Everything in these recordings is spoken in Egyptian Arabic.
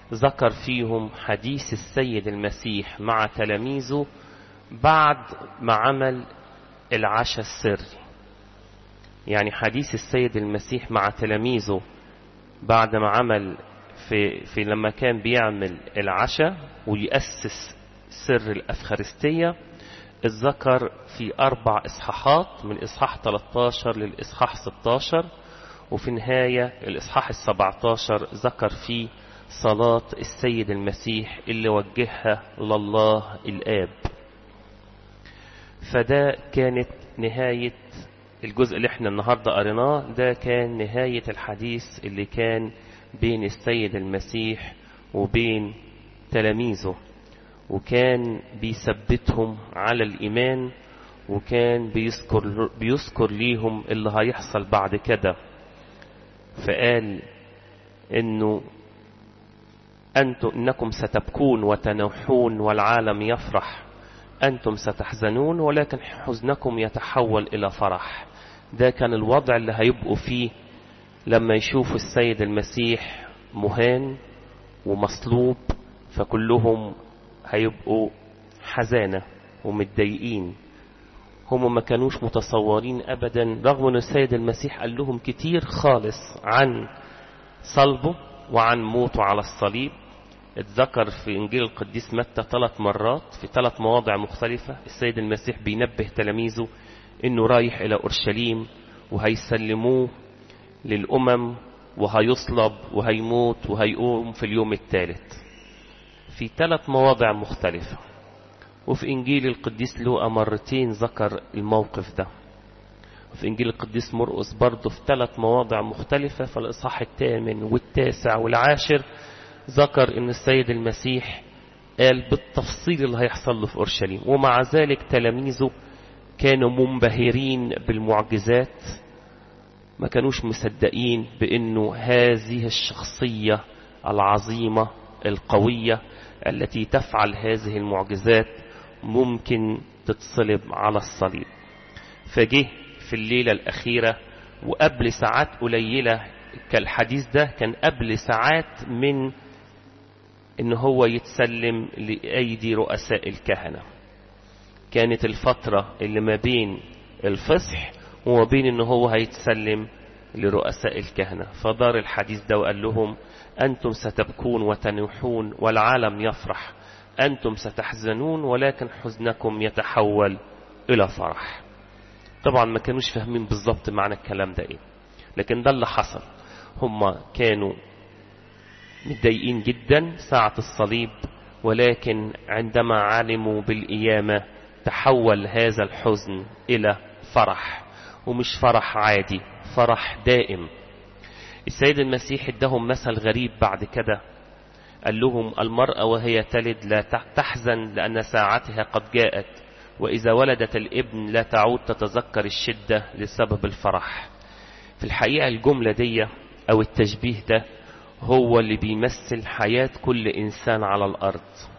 ذكر فيهم حديث السيد المسيح مع تلاميذه بعد ما عمل العشاء السري يعني حديث السيد المسيح مع تلاميذه بعد ما عمل في, في لما كان بيعمل العشاء ويأسس سر الأفخارستية اتذكر في أربع إصحاحات من إصحاح 13 للإصحاح 16 وفي النهاية الإصحاح ال 17 ذكر فيه صلاة السيد المسيح اللي وجهها لله الآب فده كانت نهاية الجزء اللي احنا النهاردة قريناه ده كان نهاية الحديث اللي كان بين السيد المسيح وبين تلاميذه وكان بيثبتهم على الإيمان وكان بيذكر, بيذكر ليهم اللي هيحصل بعد كده فقال انه أنتم إنكم ستبكون وتنوحون والعالم يفرح أنتم ستحزنون ولكن حزنكم يتحول إلى فرح ده كان الوضع اللي هيبقوا فيه لما يشوفوا السيد المسيح مهان ومصلوب فكلهم هيبقوا حزانة ومتضايقين هم ما كانوش متصورين أبدا رغم أن السيد المسيح قال لهم كتير خالص عن صلبه وعن موته على الصليب اتذكر في إنجيل القديس متى ثلاث مرات في ثلاث مواضع مختلفة السيد المسيح بينبه تلاميذه إنه رايح إلى أورشليم وهيسلموه للأمم وهيصلب وهيموت وهيقوم في اليوم الثالث في ثلاث مواضع مختلفة وفي إنجيل القديس لوقا مرتين ذكر الموقف ده وفي إنجيل القديس مرقس برضه في ثلاث مواضع مختلفة في الإصحاح الثامن والتاسع والعاشر ذكر ان السيد المسيح قال بالتفصيل اللي هيحصل له في اورشليم ومع ذلك تلاميذه كانوا منبهرين بالمعجزات ما كانوش مصدقين بانه هذه الشخصيه العظيمه القويه التي تفعل هذه المعجزات ممكن تتصلب على الصليب فجه في الليله الاخيره وقبل ساعات قليله كالحديث ده كان قبل ساعات من ان هو يتسلم لايدي رؤساء الكهنه كانت الفتره اللي ما بين الفصح وما بين ان هو هيتسلم لرؤساء الكهنه فدار الحديث ده وقال لهم انتم ستبكون وتنوحون والعالم يفرح انتم ستحزنون ولكن حزنكم يتحول الى فرح طبعا ما كانوش فاهمين بالظبط معنى الكلام ده ايه لكن ده اللي حصل هم كانوا متضايقين جدا ساعة الصليب ولكن عندما علموا بالقيامة تحول هذا الحزن إلى فرح ومش فرح عادي فرح دائم السيد المسيح ادهم مثل غريب بعد كده قال لهم المرأة وهي تلد لا تحزن لأن ساعتها قد جاءت وإذا ولدت الابن لا تعود تتذكر الشدة لسبب الفرح في الحقيقة الجملة دي أو التشبيه ده هو اللي بيمثل حياة كل إنسان على الأرض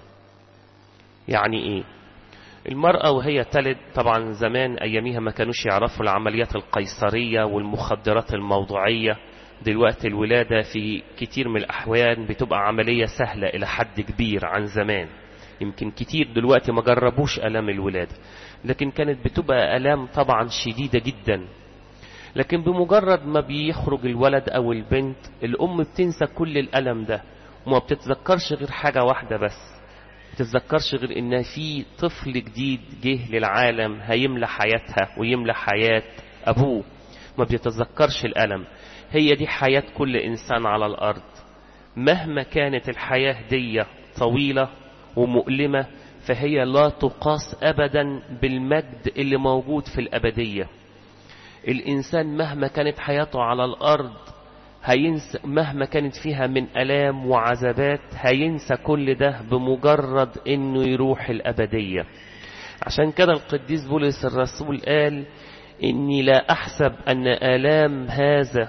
يعني إيه المرأة وهي تلد طبعا زمان أياميها ما كانوش يعرفوا العمليات القيصرية والمخدرات الموضوعية دلوقتي الولادة في كتير من الأحوال بتبقى عملية سهلة إلى حد كبير عن زمان يمكن كتير دلوقتي ما جربوش ألام الولادة لكن كانت بتبقى ألام طبعا شديدة جدا لكن بمجرد ما بيخرج الولد أو البنت الأم بتنسى كل الألم ده وما بتتذكرش غير حاجة واحدة بس بتتذكرش غير إن في طفل جديد جه للعالم هيملى حياتها ويملى حياة أبوه ما بيتذكرش الألم هي دي حياة كل إنسان على الأرض مهما كانت الحياة دي طويلة ومؤلمة فهي لا تقاس أبدا بالمجد اللي موجود في الأبدية الإنسان مهما كانت حياته على الأرض هينسى مهما كانت فيها من ألام وعذابات هينسى كل ده بمجرد إنه يروح الأبدية عشان كده القديس بولس الرسول قال إني لا أحسب أن آلام هذا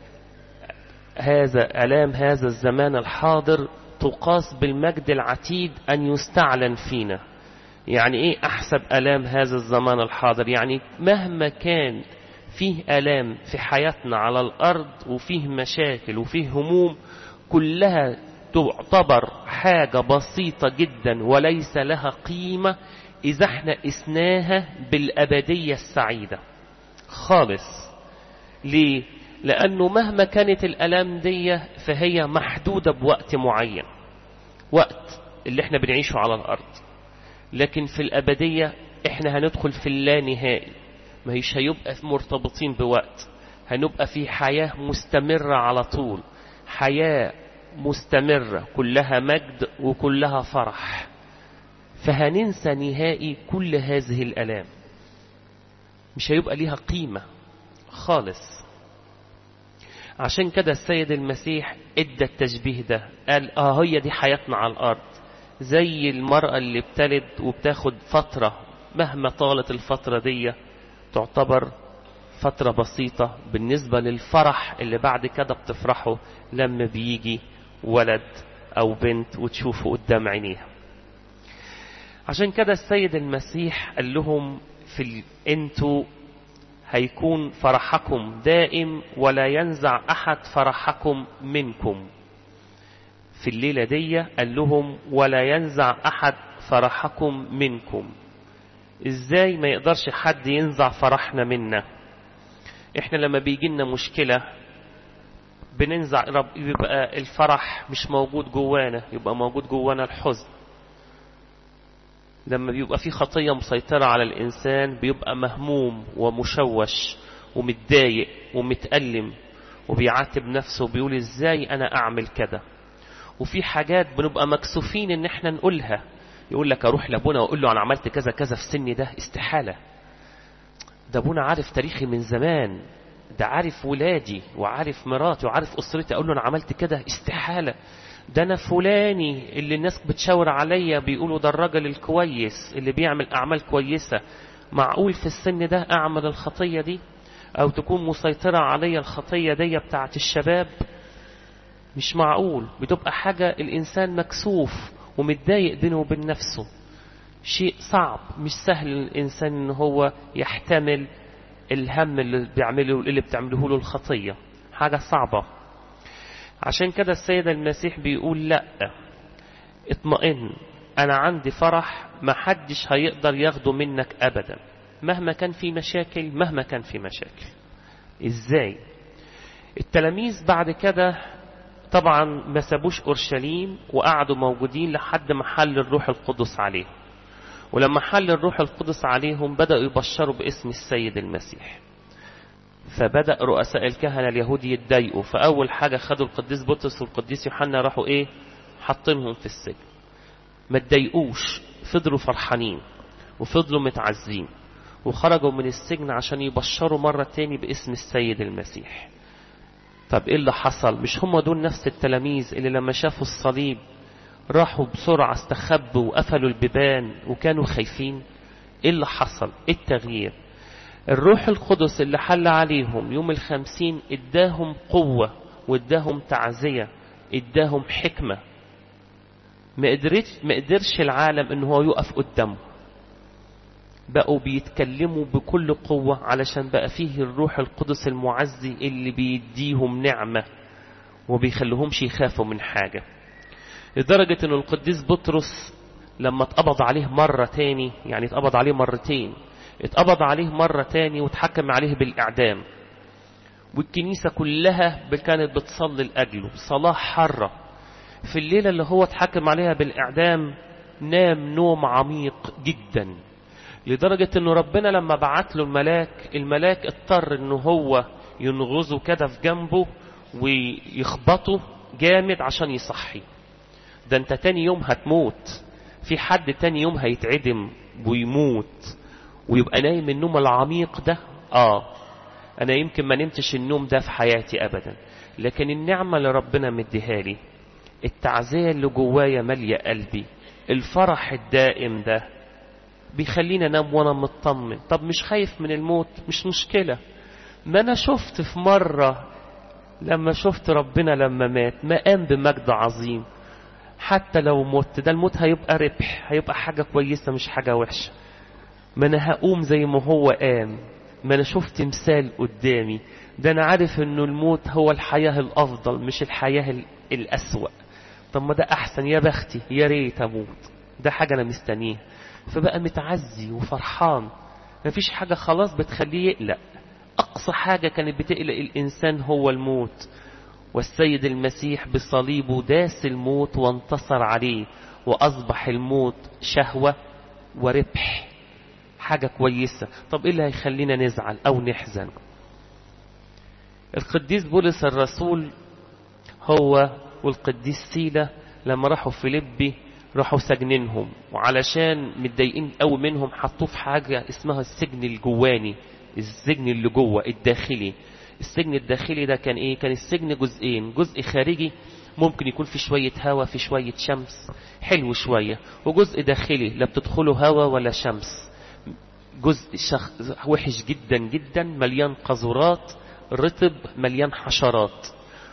هذا آلام هذا الزمان الحاضر تقاس بالمجد العتيد أن يستعلن فينا يعني إيه أحسب آلام هذا الزمان الحاضر يعني مهما كان فيه آلام في حياتنا على الأرض وفيه مشاكل وفيه هموم كلها تعتبر حاجة بسيطة جدا وليس لها قيمة إذا احنا قسناها بالأبدية السعيدة خالص ليه؟ لأنه مهما كانت الألام دي فهي محدودة بوقت معين وقت اللي احنا بنعيشه على الأرض لكن في الأبدية احنا هندخل في اللانهائي ما هيش هيبقى مرتبطين بوقت هنبقى في حياة مستمرة على طول حياة مستمرة كلها مجد وكلها فرح فهننسى نهائي كل هذه الألام مش هيبقى ليها قيمة خالص عشان كده السيد المسيح ادى التشبيه ده قال اه هي دي حياتنا على الارض زي المرأة اللي بتلد وبتاخد فترة مهما طالت الفترة دي تعتبر فترة بسيطة بالنسبة للفرح اللي بعد كده بتفرحه لما بيجي ولد أو بنت وتشوفه قدام عينيها عشان كده السيد المسيح قال لهم في ال... انتوا هيكون فرحكم دائم ولا ينزع أحد فرحكم منكم في الليلة دي قال لهم ولا ينزع أحد فرحكم منكم ازاي ما يقدرش حد ينزع فرحنا منا احنا لما بيجي لنا مشكلة بننزع رب يبقى الفرح مش موجود جوانا يبقى موجود جوانا الحزن لما بيبقى في خطية مسيطرة على الإنسان بيبقى مهموم ومشوش ومتضايق ومتألم وبيعاتب نفسه وبيقول ازاي أنا أعمل كده وفي حاجات بنبقى مكسوفين ان احنا نقولها يقول لك اروح لابونا واقول له انا عملت كذا كذا في سني ده استحالة ده ابونا عارف تاريخي من زمان ده عارف ولادي وعارف مراتي وعارف اسرتي اقول له انا عملت كده استحالة ده انا فلاني اللي الناس بتشاور عليا بيقولوا ده الراجل الكويس اللي بيعمل اعمال كويسة معقول في السن ده اعمل الخطية دي او تكون مسيطرة عليا الخطية دي بتاعت الشباب مش معقول بتبقى حاجة الإنسان مكسوف ومتضايق بينه وبين نفسه شيء صعب مش سهل للإنسان إن هو يحتمل الهم اللي بيعمله اللي بتعمله له الخطية حاجة صعبة عشان كده السيد المسيح بيقول لا اطمئن أنا عندي فرح ما حدش هيقدر ياخده منك أبدا مهما كان في مشاكل مهما كان في مشاكل إزاي التلاميذ بعد كده طبعا ما سابوش اورشليم وقعدوا موجودين لحد ما حل الروح القدس عليهم ولما حل الروح القدس عليهم بدأوا يبشروا باسم السيد المسيح فبدأ رؤساء الكهنة اليهود يتضايقوا فأول حاجة خدوا القديس بطرس والقديس يوحنا راحوا إيه حاطينهم في السجن ما تضايقوش فضلوا فرحانين وفضلوا متعزين وخرجوا من السجن عشان يبشروا مرة تاني باسم السيد المسيح طب ايه اللي حصل مش هم دول نفس التلاميذ اللي لما شافوا الصليب راحوا بسرعة استخبوا وقفلوا البيبان وكانوا خايفين ايه اللي حصل ايه التغيير الروح القدس اللي حل عليهم يوم الخمسين اداهم قوة واداهم تعزية اداهم حكمة ما قدرش, ما قدرش العالم ان هو يقف قدامه بقوا بيتكلموا بكل قوة علشان بقى فيه الروح القدس المعزي اللي بيديهم نعمة وبيخليهمش يخافوا من حاجة لدرجة ان القديس بطرس لما اتقبض عليه مرة تاني يعني اتقبض عليه مرتين اتقبض عليه مرة تاني واتحكم عليه بالإعدام والكنيسة كلها كانت بتصلي لأجله صلاة حرة في الليلة اللي هو اتحكم عليها بالإعدام نام نوم عميق جدا لدرجة انه ربنا لما بعت له الملاك الملاك اضطر انه هو ينغزه كده في جنبه ويخبطه جامد عشان يصحي ده انت تاني يوم هتموت في حد تاني يوم هيتعدم ويموت ويبقى نايم النوم العميق ده اه انا يمكن ما نمتش النوم ده في حياتي ابدا لكن النعمة اللي ربنا مديها لي التعزية اللي جوايا مالية قلبي الفرح الدائم ده بيخليني انام وانا مطمن طب مش خايف من الموت مش مشكلة ما انا شفت في مرة لما شفت ربنا لما مات ما قام بمجد عظيم حتى لو مت ده الموت هيبقى ربح هيبقى حاجة كويسة مش حاجة وحشة ما انا هقوم زي ما هو قام ما انا شفت مثال قدامي ده انا عارف انه الموت هو الحياة الافضل مش الحياة الاسوأ طب ما ده احسن يا بختي يا ريت اموت ده حاجة انا مستنيها فبقى متعزي وفرحان مفيش حاجة خلاص بتخليه يقلق اقصى حاجة كانت بتقلق الانسان هو الموت والسيد المسيح بصليبه داس الموت وانتصر عليه واصبح الموت شهوة وربح حاجة كويسة طب ايه اللي هيخلينا نزعل او نحزن القديس بولس الرسول هو والقديس سيلة لما راحوا فيلبي راحوا سجنينهم وعلشان متضايقين قوي منهم حطوه في حاجة اسمها السجن الجواني السجن اللي جوه الداخلي السجن الداخلي ده كان ايه كان السجن جزئين جزء خارجي ممكن يكون في شوية هوا في شوية شمس حلو شوية وجزء داخلي لا بتدخله هوا ولا شمس جزء شخ... وحش جدا جدا مليان قذورات رطب مليان حشرات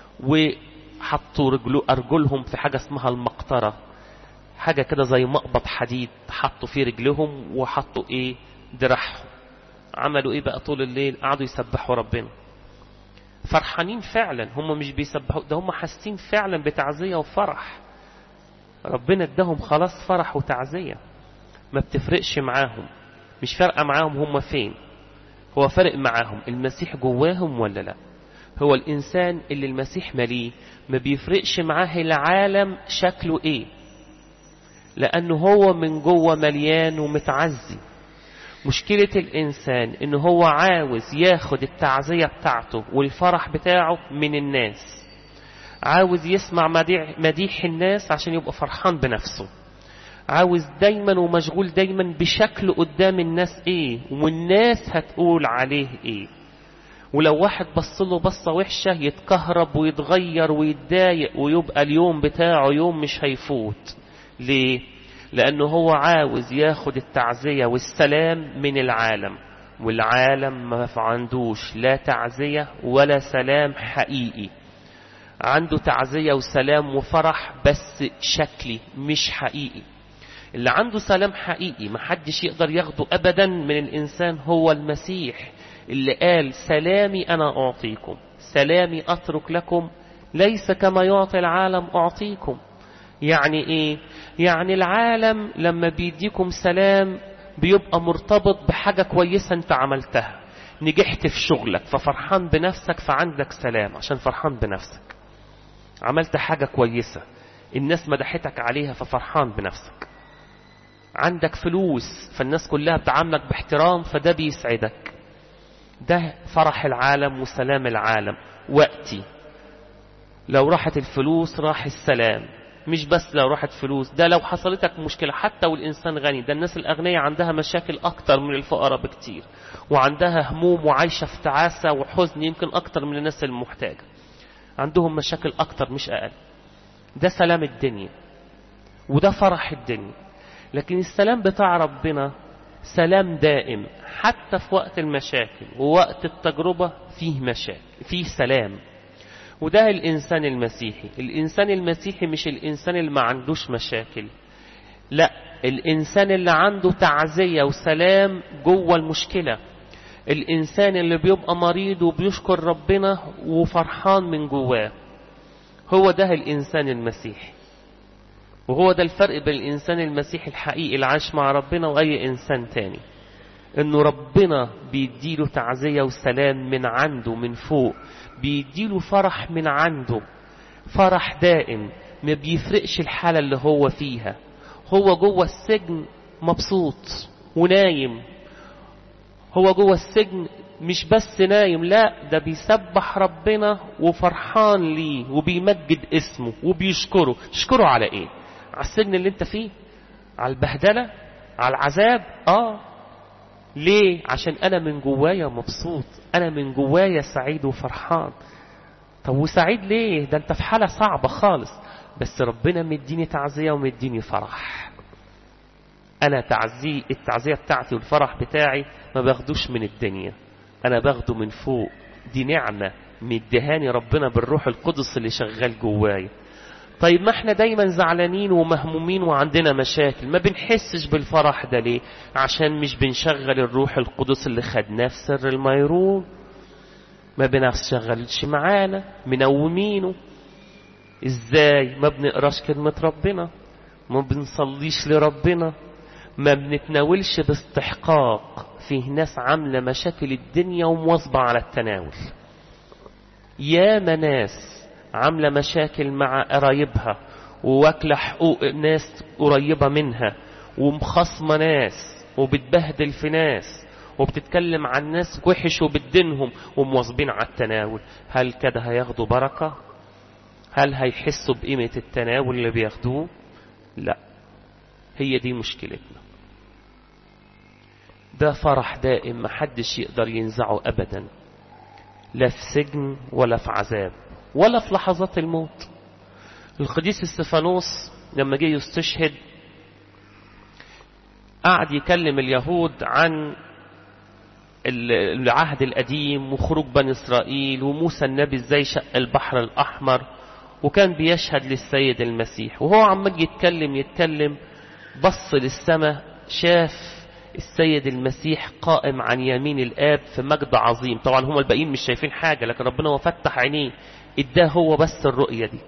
وحطوا رجلو أرجلهم في حاجة اسمها المقطرة حاجة كده زي مقبض حديد حطوا فيه رجلهم وحطوا ايه دراعهم عملوا ايه بقى طول الليل قعدوا يسبحوا ربنا فرحانين فعلا هم مش بيسبحوا ده هم حاسين فعلا بتعزية وفرح ربنا اداهم خلاص فرح وتعزية ما بتفرقش معاهم مش فارقة معاهم هم فين هو فارق معاهم المسيح جواهم ولا لا هو الإنسان اللي المسيح مليه ما بيفرقش معاه العالم شكله ايه لأنه هو من جوه مليان ومتعزي مشكلة الإنسان إن هو عاوز ياخد التعزية بتاعته والفرح بتاعه من الناس عاوز يسمع مديح, مديح الناس عشان يبقى فرحان بنفسه عاوز دايما ومشغول دايما بشكله قدام الناس ايه والناس هتقول عليه ايه ولو واحد بص له بصة وحشة يتكهرب ويتغير ويتضايق ويبقى اليوم بتاعه يوم مش هيفوت ليه لأنه هو عاوز ياخد التعزية والسلام من العالم والعالم ما عندوش لا تعزية ولا سلام حقيقي عنده تعزية وسلام وفرح بس شكلي مش حقيقي اللي عنده سلام حقيقي محدش يقدر ياخده أبدا من الإنسان هو المسيح اللي قال سلامي أنا أعطيكم سلامي أترك لكم ليس كما يعطي العالم أعطيكم يعني ايه يعني العالم لما بيديكم سلام بيبقى مرتبط بحاجة كويسة انت عملتها نجحت في شغلك ففرحان بنفسك فعندك سلام عشان فرحان بنفسك عملت حاجة كويسة الناس مدحتك عليها ففرحان بنفسك عندك فلوس فالناس كلها بتعاملك باحترام فده بيسعدك ده فرح العالم وسلام العالم وقتي لو راحت الفلوس راح السلام مش بس لو راحت فلوس ده لو حصلتك مشكلة حتى والإنسان غني ده الناس الأغنياء عندها مشاكل أكتر من الفقراء بكتير وعندها هموم وعايشة في تعاسة وحزن يمكن أكتر من الناس المحتاجة عندهم مشاكل أكتر مش أقل ده سلام الدنيا وده فرح الدنيا لكن السلام بتاع ربنا سلام دائم حتى في وقت المشاكل ووقت التجربة فيه مشاكل فيه سلام وده الإنسان المسيحي الإنسان المسيحي مش الإنسان اللي ما عندوش مشاكل لا الإنسان اللي عنده تعزية وسلام جوه المشكلة الإنسان اللي بيبقى مريض وبيشكر ربنا وفرحان من جواه هو ده الإنسان المسيحي وهو ده الفرق بين الإنسان المسيحي الحقيقي اللي عاش مع ربنا وأي إنسان تاني إنه ربنا بيديله تعزية وسلام من عنده من فوق بيديله فرح من عنده فرح دائم ما بيفرقش الحالة اللي هو فيها هو جوه السجن مبسوط ونايم هو جوه السجن مش بس نايم لا ده بيسبح ربنا وفرحان ليه وبيمجد اسمه وبيشكره تشكره على ايه على السجن اللي انت فيه على البهدلة على العذاب اه ليه عشان انا من جوايا مبسوط انا من جوايا سعيد وفرحان طب وسعيد ليه ده انت في حالة صعبة خالص بس ربنا مديني تعزية ومديني فرح انا تعزي التعزية بتاعتي والفرح بتاعي ما باخدوش من الدنيا انا باخده من فوق دي نعمة مدهاني ربنا بالروح القدس اللي شغال جوايا طيب ما احنا دايما زعلانين ومهمومين وعندنا مشاكل ما بنحسش بالفرح ده ليه عشان مش بنشغل الروح القدس اللي خدناه في سر الميرون ما بنشغلش معانا منومينه ازاي ما بنقراش كلمة ربنا ما بنصليش لربنا ما بنتناولش باستحقاق فيه ناس عاملة مشاكل الدنيا ومواظبة على التناول يا ناس عاملة مشاكل مع قرايبها وواكلة حقوق ناس قريبة منها ومخصمة ناس وبتبهدل في ناس وبتتكلم عن ناس وحش وبتدينهم ومواظبين على التناول هل كده هياخدوا بركة هل هيحسوا بقيمة التناول اللي بياخدوه لا هي دي مشكلتنا ده فرح دائم محدش يقدر ينزعه أبدا لا في سجن ولا في عذاب ولا في لحظات الموت القديس استفانوس لما جه يستشهد قعد يكلم اليهود عن العهد القديم وخروج بني إسرائيل وموسى النبي ازاي شق البحر الأحمر وكان بيشهد للسيد المسيح وهو عمال يتكلم يتكلم بص للسماء شاف السيد المسيح قائم عن يمين الآب في مجد عظيم طبعا هم الباقيين مش شايفين حاجة لكن ربنا هو فتح عينيه اداه هو بس الرؤية دي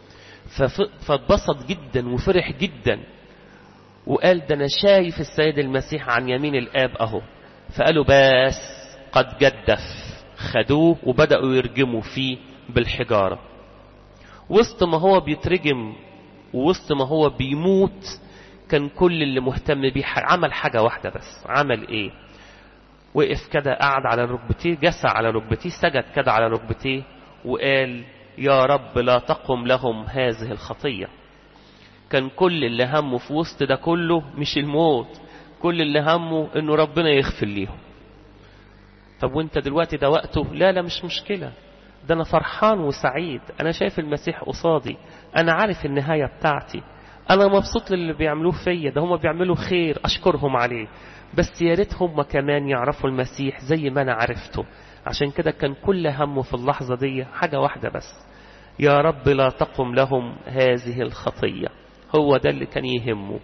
فاتبسط جدا وفرح جدا وقال ده انا شايف السيد المسيح عن يمين الآب اهو فقالوا بس قد جدف خدوه وبدأوا يرجموا فيه بالحجارة وسط ما هو بيترجم ووسط ما هو بيموت كان كل اللي مهتم بيه عمل حاجة واحدة بس عمل ايه وقف كده قعد على ركبتيه جسى على ركبتيه سجد كده على ركبتيه وقال يا رب لا تقم لهم هذه الخطية كان كل اللي همه في وسط ده كله مش الموت كل اللي همه انه ربنا يغفر ليهم طب وانت دلوقتي ده وقته لا لا مش مشكلة ده انا فرحان وسعيد انا شايف المسيح قصادي انا عارف النهاية بتاعتي انا مبسوط للي بيعملوه فيا ده هم بيعملوا خير اشكرهم عليه بس يا ريت هم كمان يعرفوا المسيح زي ما انا عرفته عشان كده كان كل همه في اللحظة دي حاجة واحدة بس يا رب لا تقم لهم هذه الخطية هو ده اللي كان يهمه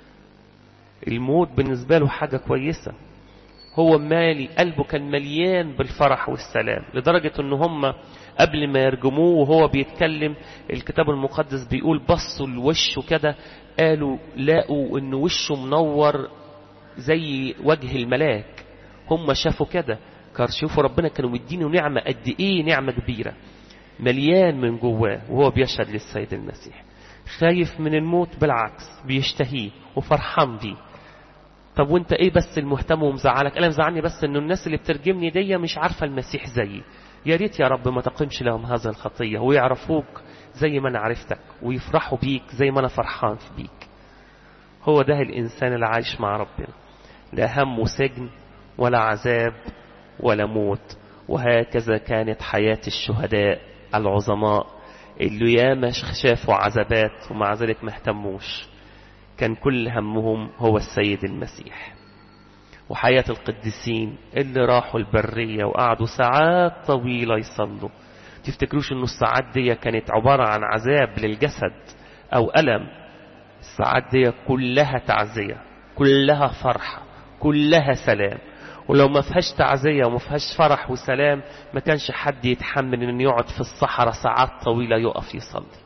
الموت بالنسبة له حاجة كويسة هو مالي قلبه كان مليان بالفرح والسلام لدرجة ان هم قبل ما يرجموه وهو بيتكلم الكتاب المقدس بيقول بصوا لوشه كده قالوا لاقوا ان وشه منور زي وجه الملاك هم شافوا كده كان شوفوا ربنا كانوا مدينه نعمة قد ايه نعمة كبيرة مليان من جواه وهو بيشهد للسيد المسيح خايف من الموت بالعكس بيشتهيه وفرحان بيه طب وانت ايه بس المهتم ومزعلك انا مزعلني بس انه الناس اللي بترجمني دي مش عارفة المسيح زيي يا ريت يا رب ما تقيمش لهم هذا الخطية ويعرفوك زي ما انا عرفتك ويفرحوا بيك زي ما انا فرحان بيك هو ده الانسان اللي عايش مع ربنا لا هم سجن ولا عذاب ولا موت وهكذا كانت حياة الشهداء العظماء اللي ياما شافوا عذابات ومع ذلك ما اهتموش كان كل همهم هو السيد المسيح وحياة القديسين اللي راحوا البرية وقعدوا ساعات طويلة يصلوا تفتكروش انه الساعات دي كانت عبارة عن عذاب للجسد او ألم الساعات دي كلها تعزية كلها فرحة كلها سلام ولو ما فيهاش تعزية وما فيهاش فرح وسلام ما كانش حد يتحمل انه يقعد في الصحراء ساعات طويلة يقف يصلي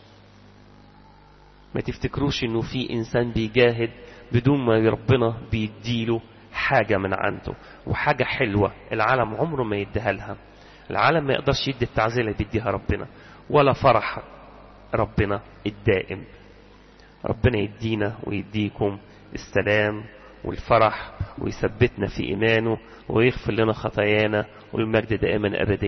ما تفتكروش انه في انسان بيجاهد بدون ما ربنا بيديله حاجة من عنده وحاجة حلوة العالم عمره ما يديها لها العالم ما يقدرش يدي التعزية اللي بيديها ربنا ولا فرح ربنا الدائم ربنا يدينا ويديكم السلام والفرح ويثبتنا في إيمانه ويغفر لنا خطايانا والمجد دائما أبدا